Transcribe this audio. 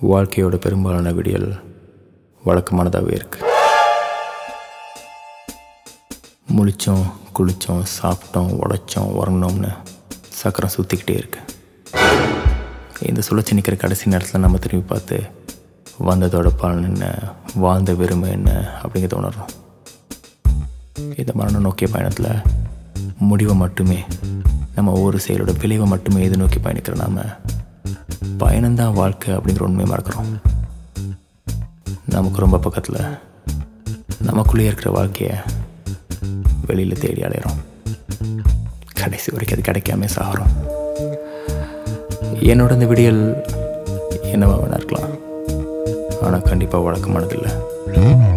வாழ்க்கையோட பெரும்பாலான விடியல் வழக்கமானதாகவே இருக்கு முழிச்சோம் குளித்தோம் சாப்பிட்டோம் உடைச்சோம் உறங்கினோம்னு சக்கரம் சுற்றிக்கிட்டே இருக்கு இந்த சுழற்சி நிற்கிற கடைசி நேரத்தில் நம்ம திரும்பி பார்த்து வந்ததோட பலன் என்ன வாழ்ந்த வெறுமை என்ன அப்படிங்கிறத உணர்றோம் இந்த மரணம் நோக்கிய பயணத்தில் முடிவை மட்டுமே நம்ம ஒவ்வொரு செயலோட விளைவை மட்டுமே எது நோக்கி பயணிக்கிற நாம பயணம்தான் வாழ்க்கை அப்படிங்கிற உண்மையை மறக்கிறோம் நமக்கு ரொம்ப பக்கத்தில் நமக்குள்ளே இருக்கிற வாழ்க்கையை வெளியில் தேடி அலையிறோம் கடைசி வரைக்கும் அது கிடைக்காம சாகிறோம் என்னோட இந்த விடியல் என்னவா வேணா இருக்கலாம் ஆனால் கண்டிப்பாக வழக்கமானதில்லை